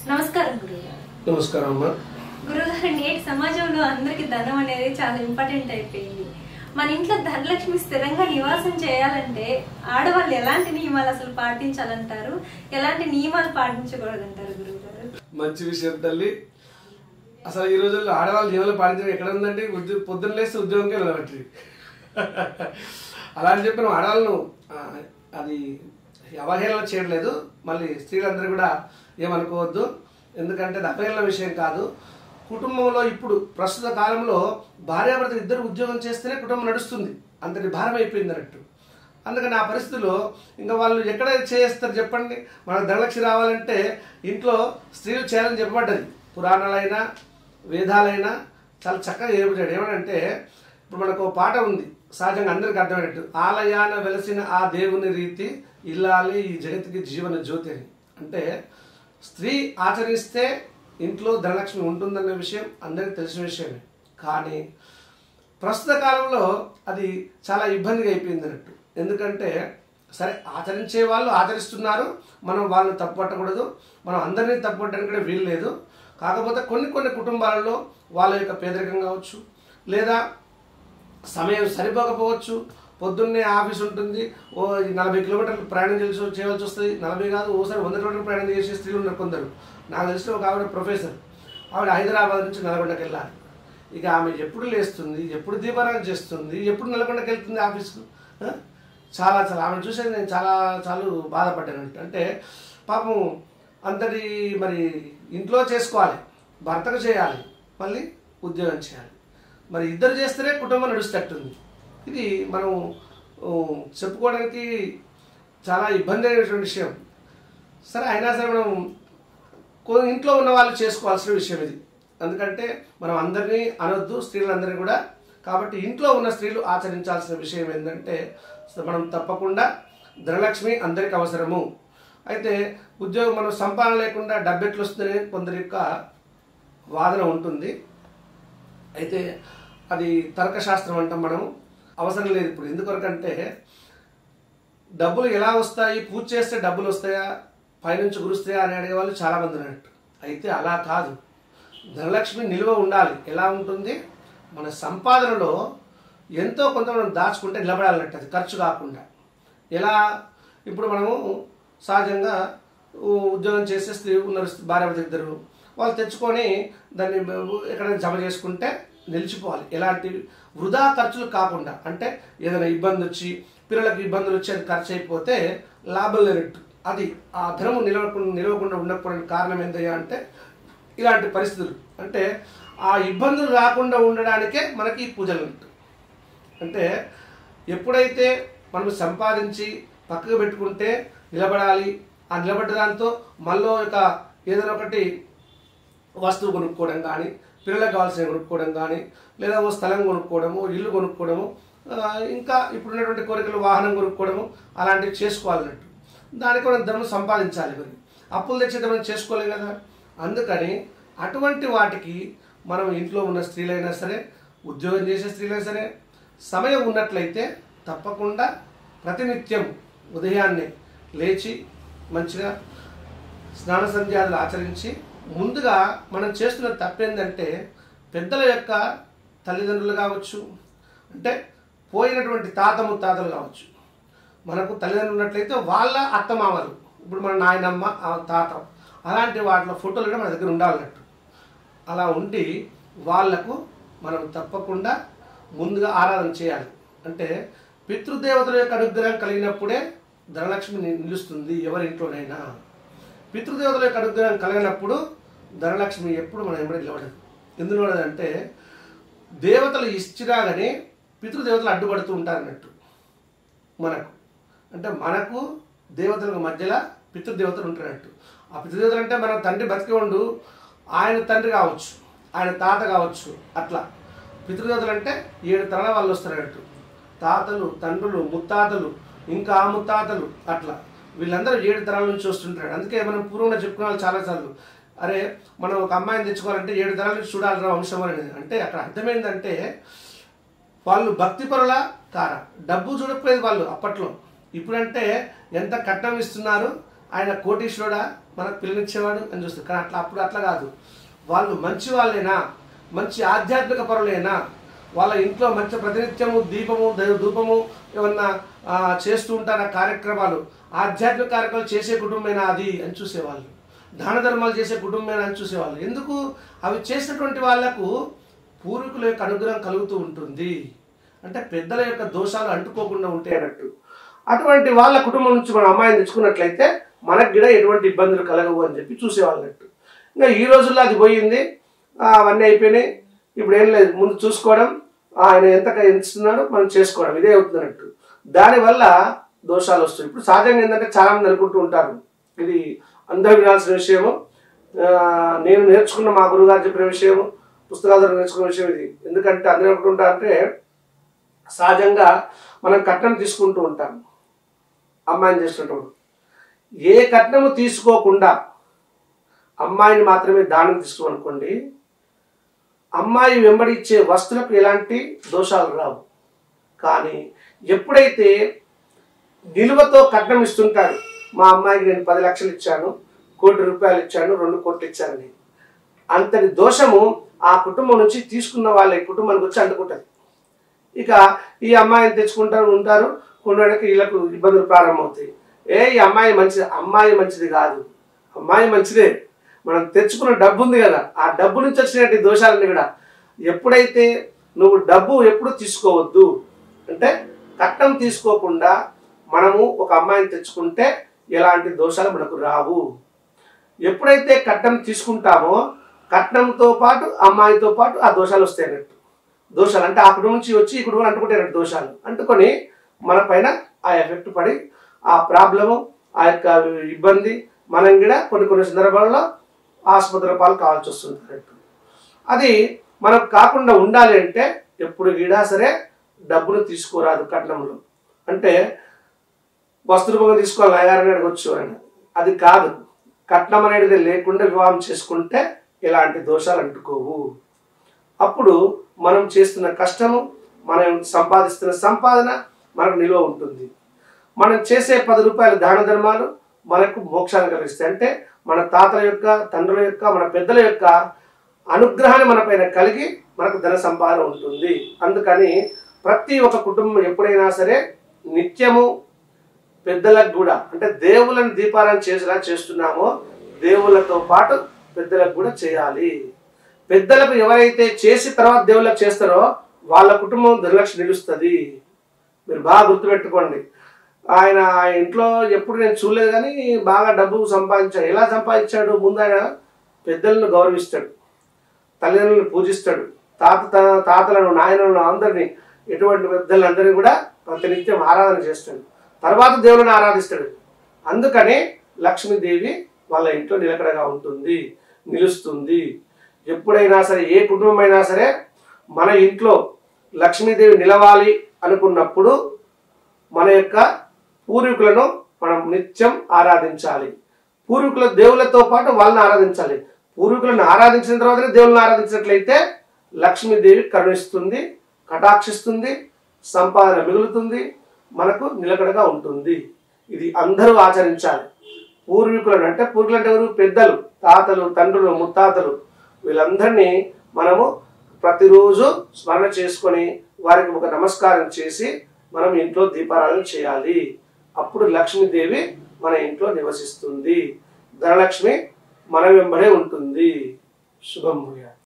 నమస్కారం గురుగారు నమస్కారం అమ్మా గురుగారు నేటి సమాజంలో అందరికి ధనం అనేది చాలా ఇంపార్టెంట్ అయిపోయింది మన ఇంట్లో ధనలక్ష్మి స్థిరంగా నివాసం చేయాలంటే ఆడవాళ్ళు ఎలాంటి నియమాలు అసలు పాటించాలంటారు ఎలాంటి నియమాలు పాటించకూడదంటారు గురుగారు మంచి విషయం తల్లి అసలు ఈ రోజుల్లో ఆడవాళ్ళు జీవనం పాటించడం ఎక్కడ ఉందంటే ఉద్యో పొద్దున్న లేస్తే ఉద్యోగంకే వెళ్ళబట్టి అలా అని చెప్పి నువ్వు ఆడవాళ్ళను ఆ, అది అవహేళన చేయట్లేదు మళ్ళీ స్త్రీలందరూ కూడా ఏమనుకోవద్దు ఎందుకంటే అది అవహేళన విషయం కాదు కుటుంబంలో ఇప్పుడు ప్రస్తుత కాలంలో భార్యాభర్తలు ఇద్దరు ఉద్యోగం చేస్తేనే కుటుంబం నడుస్తుంది అంతటి భారం అయిపోయింది అన్నట్టు అందుకని ఆ పరిస్థితుల్లో ఇంకా వాళ్ళు ఎక్కడ చేస్తారు చెప్పండి మనకు ధనలక్ష్మి రావాలంటే ఇంట్లో స్త్రీలు చేయాలని చెప్పబడ్డది పురాణాలైనా వేదాలైనా చాలా చక్కగా ఏర్పడ్డాడు ఏమనంటే ఇప్పుడు మనకు ఓ పాట ఉంది సహజంగా అందరికి అర్థమైనట్టు ఆలయాన వెలసిన ఆ దేవుని రీతి ఇల్లాలి ఈ జగతికి జీవన జ్యోతి అని అంటే స్త్రీ ఆచరిస్తే ఇంట్లో ధనలక్ష్మి ఉంటుందన్న విషయం అందరికీ తెలిసిన విషయమే కానీ ప్రస్తుత కాలంలో అది చాలా ఇబ్బందిగా అయిపోయింది అన్నట్టు ఎందుకంటే సరే ఆచరించే వాళ్ళు ఆచరిస్తున్నారు మనం వాళ్ళని తప్పుపట్టకూడదు మనం అందరినీ తప్పుపట్టడానికి కూడా వీలు లేదు కాకపోతే కొన్ని కొన్ని కుటుంబాలలో వాళ్ళ యొక్క పేదరికం కావచ్చు లేదా సమయం సరిపోకపోవచ్చు పొద్దున్నే ఆఫీస్ ఉంటుంది ఓ ఈ నలభై కిలోమీటర్లు ప్రయాణం చేసి చేయవలసి వస్తుంది నలభై కాదు ఓసారి వంద కిలోమీటర్లు ప్రయాణం చేసే స్త్రీలు ఉన్నారు కొందరు నాకు తెలిసిన ఒక ఆవిడ ప్రొఫెసర్ ఆవిడ హైదరాబాద్ నుంచి నల్గొండకి వెళ్ళాలి ఇక ఆమె ఎప్పుడు లేస్తుంది ఎప్పుడు దీపారాయణ చేస్తుంది ఎప్పుడు నల్గొండకి వెళ్తుంది ఆఫీస్కు ఆ? చాలా చాలా ఆమెను చూసేది నేను చాలా చాలా బాధపడ్డాను అంటే పాపం అంతటి మరి ఇంట్లో చేసుకోవాలి భర్తకు చేయాలి మళ్ళీ ఉద్యోగం చేయాలి మరి ఇద్దరు చేస్తేనే కుటుంబం నడుస్తట్టుంది ఇది మనం ఊ, చెప్పుకోవడానికి చాలా ఇబ్బంది అయినటువంటి విషయం సరే అయినా సరే మనం కొ- ఇంట్లో ఉన్న వాళ్ళు చేసుకోవాల్సిన విషయం ఇది ఎందుకంటే మనం అందరినీ అనొద్దు స్త్రీలందరినీ కూడా కాబట్టి ఇంట్లో ఉన్న స్త్రీలు ఆచరించాల్సిన విషయం ఏంటంటే స- మనం తప్పకుండా ధనలక్ష్మి అందరికి అవసరము అయితే ఉద్యోగం మనం సంపాదన లేకుండా డబ్బెట్లు వస్తుందని కొందరి యొక్క వాదన ఉంటుంది అయితే అది తర్కశాస్త్రం అంటాం మనం అవసరం లేదు ఇప్పుడు ఎందుకొరకంటే డబ్బులు ఎలా వస్తాయి పూజ చేస్తే డబ్బులు వస్తాయా పైనుంచి కురుస్తాయా అని అడిగేవాళ్ళు చాలా మంది ఉన్నట్టు అయితే అలా కాదు ధనలక్ష్మి నిల్వ ఉండాలి ఎలా ఉంటుంది మన సంపాదనలో ఎంతో కొంత మనం దాచుకుంటే నిలబడాలన్నట్టు అది ఖర్చు కాకుండా ఎలా ఇప్పుడు మనము సహజంగా ఉ- ఉద్యోగం చేసే స్త్రీ ఉన్నారు భార్య భర్త ఇద్దరు వాళ్ళు తెచ్చుకొని దాన్ని ఎక్కడైనా జమ చేసుకుంటే నిలిచిపోవాలి ఎలాంటి వృధా ఖర్చులు కాకుండా అంటే ఏదైనా ఇబ్బంది వచ్చి పిల్లలకు ఇబ్బందులు వచ్చి అది ఖర్చు అయిపోతే లాభం లేనట్టు అది ఆ ధనము నిలవకుండా నిలవకుండా ఉండకపోవడానికి కారణం ఏంటయ్యా అంటే ఇలాంటి పరిస్థితులు అంటే ఆ ఇబ్బందులు రాకుండా ఉండడానికే మనకి ఈ పూజలు ఉంటాయి అంటే ఎప్పుడైతే మనం సంపాదించి పక్కకు పెట్టుకుంటే నిలబడాలి ఆ నిలబడ్డ దాంతో మళ్ళీ ఒక ఏదైనా ఒకటి వస్తువు కొనుక్కోవడం కానీ పిల్లలకు కావాల్సిన కొనుక్కోవడం కానీ లేదా ఓ స్థలం కొనుక్కోవడము ఇల్లు కొనుక్కోవడము ఆ, ఇంకా ఇప్పుడున్నటువంటి కోరికలు వాహనం కొనుక్కోవడము అలాంటివి చేసుకోవాలన్నట్టు దానికి మనం ధనం సంపాదించాలి మరి అప్పులు తెచ్చి మనం చేసుకోలేం కదా అందుకని అటువంటి వాటికి మనం ఇంట్లో ఉన్న స్త్రీలైనా సరే ఉద్యోగం చేసే స్త్రీలైనా సరే సమయం ఉన్నట్లయితే తప్పకుండా ప్రతినిత్యం ఉదయాన్నే లేచి మంచిగా స్నాన సంధ్యాదులు ఆచరించి ముందుగా మనం చేస్తున్న తప్పేందంటే పెద్దల యొక్క తల్లిదండ్రులు కావచ్చు అంటే పోయినటువంటి తాత ముత్తాతలు కావచ్చు మనకు తల్లిదండ్రులు ఉన్నట్లయితే వాళ్ళ అత్తమామలు ఇప్పుడు మన నాయనమ్మ ఆ తాత అలాంటి వాటిలో ఫోటోలు కూడా మన దగ్గర ఉండాలన్నట్టు అలా ఉండి వాళ్లకు మనం తప్పకుండా ముందుగా ఆరాధన చేయాలి అంటే పితృదేవతల యొక్క అనుగ్రహం కలిగినప్పుడే ధనలక్ష్మి ని- నిలుస్తుంది ఎవరి ఇంట్లోనైనా పితృదేవతల యొక్క అనుగ్రహం కలిగినప్పుడు ధనలక్ష్మి ఎప్పుడు మన ఎంబడి నిలబడదు ఎందుకు నిలబడదంటే దేవతలు ఇచ్చినా కానీ పితృదేవతలు అడ్డుపడుతూ ఉంటారు అన్నట్టు మనకు అంటే మనకు దేవతలకు మధ్యలో పితృదేవతలు ఉంటున్నట్టు ఆ పితృదేవతలు అంటే మన తండ్రి బతికి ఉండు ఆయన తండ్రి కావచ్చు ఆయన తాత కావచ్చు అట్లా పితృదేవతలు అంటే ఏడు తరాల వాళ్ళు వస్తారన్నట్టు తాతలు తండ్రులు ముత్తాతలు ఇంకా ఆ ముత్తాతలు అట్లా వీళ్ళందరూ ఏడు తరాల నుంచి వస్తుంటారు అందుకే మనం పూర్వంగా చెప్పుకునే వాళ్ళు చాలాసార్లు అరే మనం ఒక అమ్మాయిని తెచ్చుకోవాలంటే ఏడు తరాల నుంచి చూడాలిరా వంశం అనేది అంటే అక్కడ అర్థమైందంటే వాళ్ళు భక్తి పరుల కార డబ్బు చూడకపోయేది వాళ్ళు అప్పట్లో ఇప్పుడంటే ఎంత కట్నం ఇస్తున్నారు ఆయన కోటీశ్వరుడా మనకు పిల్లనిచ్చేవాడు అని చూస్తారు కానీ అట్లా అప్పుడు అట్లా కాదు వాళ్ళు మంచి వాళ్ళేనా మంచి ఆధ్యాత్మిక పరులేనా వాళ్ళ ఇంట్లో మంచి ప్రతినిత్యము దీపము ద- ధూపము ఏమన్నా ఆ, చేస్తూ ఉంటారు ఆ కార్యక్రమాలు ఆధ్యాత్మిక కార్యక్రమాలు చేసే కుటుంబమేనా అది అని చూసేవాళ్ళు దాన ధర్మాలు చేసే కుటుంబమేనా అని చూసేవాళ్ళు ఎందుకు అవి చేసినటువంటి వాళ్లకు పూర్వీకుల యొక్క అనుగ్రహం కలుగుతూ ఉంటుంది అంటే పెద్దల యొక్క దోషాలు అంటుకోకుండా ఉంటాయి అన్నట్టు అటువంటి వాళ్ళ కుటుంబం నుంచి మనం అమ్మాయిని తెచ్చుకున్నట్లయితే మనకు కూడా ఎటువంటి ఇబ్బందులు కలగవు అని చెప్పి చూసేవాళ్ళు అన్నట్టు ఇంకా ఈ రోజుల్లో అది పోయింది ఆ, అవన్నీ అయిపోయినాయి ఇప్పుడు ఏం లేదు ముందు చూసుకోవడం ఆయన ఎంత ఇస్తున్నాడో మనం చేసుకోవడం ఇదే అవుతున్నట్టు దానివల్ల దోషాలు వస్తాయి ఇప్పుడు సహజంగా ఏంటంటే చాలా మంది అనుకుంటూ ఉంటారు ఇది అందరూ వినాల్సిన విషయము ఆ, నేను నేర్చుకున్న మా గురుగారు చెప్పిన విషయము పుస్తకాల ద్వారా నేర్చుకున్న విషయం ఇది ఎందుకంటే అందరూ అనుకుంటా అంటే సహజంగా మనం కట్నం తీసుకుంటూ ఉంటాం అమ్మాయిని చేసినప్పుడు ఏ కట్నము తీసుకోకుండా అమ్మాయిని మాత్రమే దానం తీసుకోమనుకోండి అమ్మాయి వెంబడిచ్చే వస్తువులకు ఎలాంటి దోషాలు రావు కానీ ఎప్పుడైతే నిలువతో కట్నం ఇస్తుంటాడు మా అమ్మాయికి నేను పది లక్షలు ఇచ్చాను కోటి రూపాయలు ఇచ్చాను రెండు కోట్లు ఇచ్చానని అంతటి దోషము ఆ కుటుంబం నుంచి తీసుకున్న వాళ్ళ కుటుంబానికి వచ్చి అంటుకుంటుంది ఇక ఈ అమ్మాయిని తెచ్చుకుంటారు ఉంటారు కొనడానికి వీళ్ళకు ఇబ్బందులు ప్రారంభమవుతాయి ఏ ఈ అమ్మాయి మంచిది అమ్మాయి మంచిది కాదు అమ్మాయి మంచిదే మనం తెచ్చుకున్న డబ్బు ఉంది కదా ఆ డబ్బు నుంచి వచ్చినటువంటి దోషాలన్నీ కూడా ఎప్పుడైతే నువ్వు డబ్బు ఎప్పుడు తీసుకోవద్దు అంటే కట్నం తీసుకోకుండా మనము ఒక అమ్మాయిని తెచ్చుకుంటే ఎలాంటి దోషాలు మనకు రావు ఎప్పుడైతే కట్నం తీసుకుంటామో కట్నంతో పాటు అమ్మాయితో పాటు ఆ దోషాలు వస్తాయి అన్నట్టు దోషాలు అంటే ఆ కుటుంబం నుంచి వచ్చి ఈ కుటుంబం అంటుకుంటాయి దోషాలు అంటుకొని మన పైన ఆ ఎఫెక్ట్ పడి ఆ ప్రాబ్లము ఆ యొక్క ఇబ్బంది మనం కూడా కొన్ని కొన్ని సందర్భాల్లో ఆసుపత్రి పాలు కావాల్సి వస్తుంది అన్నట్టు అది మనకు కాకుండా ఉండాలి అంటే ఎప్పుడు గిడా సరే డబ్బును తీసుకోరాదు కట్నంలో అంటే వస్త్ర పొగ తీసుకోవాలి అయ్యారని అడగొచ్చు అని అది కాదు కట్నం అనేది లేకుండా వివాహం చేసుకుంటే ఎలాంటి దోషాలు అంటుకోవు అప్పుడు మనం చేస్తున్న కష్టము మనం సంపాదిస్తున్న సంపాదన మనకు నిల్వ ఉంటుంది మనం చేసే పది రూపాయల దాన ధర్మాలు మనకు మోక్షాన్ని కలిగిస్తాయి అంటే మన తాతల యొక్క తండ్రుల యొక్క మన పెద్దల యొక్క అనుగ్రహాన్ని మన పైన కలిగి మనకు ధన సంపాదన ఉంటుంది అందుకని ప్రతి ఒక్క కుటుంబం ఎప్పుడైనా సరే నిత్యము పెద్దలకు కూడా అంటే దేవులను దీపారాయణ చేసేలా చేస్తున్నామో దేవుళ్ళతో పాటు పెద్దలకు కూడా చేయాలి పెద్దలకు ఎవరైతే చేసి తర్వాత దేవుళ్ళకి చేస్తారో వాళ్ళ కుటుంబం ధనలక్ష్మి నిలుస్తుంది మీరు బాగా గుర్తుపెట్టుకోండి ఆయన ఆ ఇంట్లో ఎప్పుడు నేను చూడలేదు కానీ బాగా డబ్బు సంపాదించాడు ఎలా సంపాదించాడు ముందు ఆయన పెద్దలను గౌరవిస్తాడు తల్లిదండ్రులను పూజిస్తాడు తాత త- తాతలను నాయనలను అందరినీ ఎటువంటి పెద్దలందరినీ కూడా ప్రతినిత్యం ఆరాధన చేస్తాడు తర్వాత దేవుడిని ఆరాధిస్తాడు అందుకని లక్ష్మీదేవి వాళ్ళ ఇంట్లో నిలకడగా ఉంటుంది నిలుస్తుంది ఎప్పుడైనా సరే ఏ కుటుంబం అయినా సరే మన ఇంట్లో లక్ష్మీదేవి నిలవాలి అనుకున్నప్పుడు మన యొక్క పూర్వీకులను మనం నిత్యం ఆరాధించాలి పూర్వీకుల దేవుళ్ళతో పాటు వాళ్ళని ఆరాధించాలి పూర్వీకులను ఆరాధించిన తర్వాతనే దేవుళ్ళని ఆరాధించినట్లయితే లక్ష్మీదేవి కరుణిస్తుంది కటాక్షిస్తుంది సంపాదన మిగులుతుంది మనకు నిలకడగా ఉంటుంది ఇది అందరూ ఆచరించాలి పూర్వీకులను అంటే పూర్వీకులు అంటే ఎవరు పెద్దలు తాతలు తండ్రులు ముత్తాతలు వీళ్ళందరినీ మనము ప్రతిరోజు స్మరణ చేసుకొని వారికి ఒక నమస్కారం చేసి మనం ఇంట్లో దీపారాధన చేయాలి అప్పుడు లక్ష్మీదేవి మన ఇంట్లో నివసిస్తుంది ధనలక్ష్మి మన వెంబడే ఉంటుంది శుభం భూయాత్